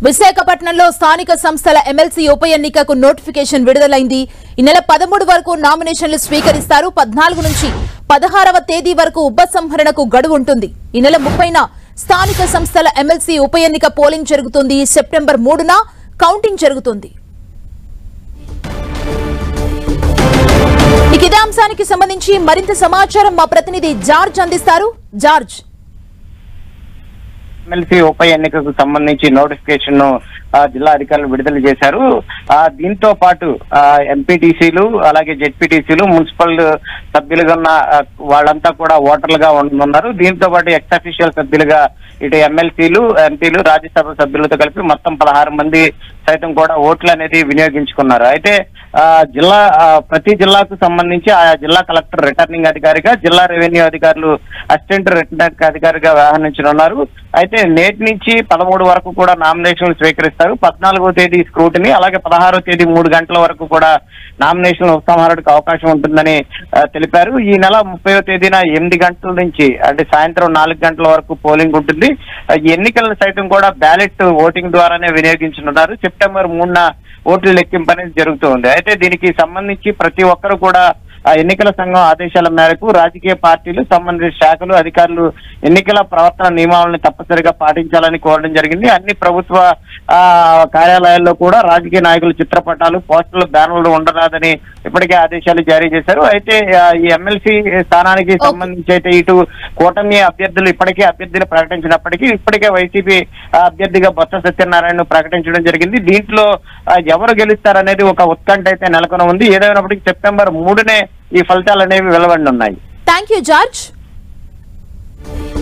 విశాఖపట్నంలో స్థానిక సంస్థల ఎమ్మెల్సీ ఉప ఎన్నికకు నోటిఫికేషన్ విడుదలైంది ఈ నెల పదమూడు వరకు నామినేషన్లు స్వీకరిస్తారు పద్నాలుగు నుంచి పదహారవ తేదీ వరకు ఉపసంహరణకు గడువు ఉంటుంది ఈ నెల ముప్పైన స్థానిక సంస్థల ఎమ్మెల్సీ ఉప ఎన్నిక పోలింగ్ జరుగుతుంది సెప్టెంబర్ మూడున కౌంటింగ్ జరుగుతుంది ఇక ఇదే అంశానికి సంబంధించి మరింత సమాచారం మా ప్రతినిధి జార్జ్ అందిస్తారు జార్జ్ ఎమ్మెల్సీ ఉప ఎన్నికకు సంబంధించి నోటిఫికేషన్ ను ఆ, జిల్లా అధికారులు విడుదల చేశారు ఆ, దీంతో పాటు ఎంపీటీసీలు అలాగే జెడ్పీటీసీలు మున్సిపల్ సభ్యులుగా ఉన్న ఆ, వాళ్ళంతా కూడా ఓటర్లుగా ఉండనున్నారు దీంతో పాటు ఎక్స్ అఫీషియల్ సభ్యులుగా ఇటు ఎమ్మెల్సీలు ఎంపీలు రాజ్యసభ సభ్యులతో కలిపి మొత్తం పదహారు మంది సైతం కూడా ఓట్లు అనేది వినియోగించుకున్నారు అయితే ఆ, జిల్లా ఆ, ప్రతి జిల్లాకు సంబంధించి ఆయా జిల్లా కలెక్టర్ రిటర్నింగ్ అధికారిగా జిల్లా రెవెన్యూ అధికారులు అసిస్టెంట్ రిటర్నింగ్ అధికారిగా వ్యవహరించనున్నారు అయితే నేటి నుంచి పదమూడు వరకు కూడా నామినేషన్లు స్వీకరిస్తారు పద్నాలుగో తేదీ స్క్రూటిని అలాగే పదహారో తేదీ మూడు గంటల వరకు కూడా నామినేషన్ ఉపసంహరణకు అవకాశం ఉంటుందని ఆ, తెలిపారు ఈ నెల ముప్పై తేదీన ఎనిమిది గంటల నుంచి అంటే సాయంత్రం నాలుగు గంటల వరకు పోలింగ్ ఉంటుంది ఆ, ఈ ఎన్నికలను సైతం కూడా బ్యాలెట్ ఓటింగ్ ద్వారానే వినియోగించనున్నారు సెప్టెంబర్ మూడున ఓట్ల లెక్కింపు అనేది జరుగుతుంది అయితే దీనికి సంబంధించి ప్రతి ఒక్కరు కూడా ఆ ఎన్నికల సంఘం ఆదేశాల మేరకు రాజకీయ పార్టీలు సంబంధిత శాఖలు అధికారులు ఎన్నికల ప్రవర్తన నియమావళిని తప్పనిసరిగా పాటించాలని కోరడం జరిగింది అన్ని ప్రభుత్వ ఆ కార్యాలయాల్లో కూడా రాజకీయ నాయకుల చిత్రపటాలు పోస్టర్లు బ్యానర్లు ఉండరాదని ఇప్పటికే ఆదేశాలు జారీ చేశారు అయితే ఆ, ఈ ఎమ్మెల్సీ స్థానానికి సంబంధించి అయితే ఇటు కూటమి అభ్యర్థులు ఇప్పటికే అభ్యర్థులు ప్రకటించినప్పటికీ ఇప్పటికే వైసీపీ అభ్యర్థిగా బొత్స సత్యనారాయణ ప్రకటించడం జరిగింది దీంట్లో ఆ, ఎవరు గెలుస్తారనేది ఒక ఉత్కంఠ అయితే నెలకొని ఉంది ఏదైనప్పటికీ సెప్టెంబర్ మూడునే ఈ ఫలితాలు అనేవి వెలువడి ఉన్నాయి థ్యాంక్ యూ జార్జ్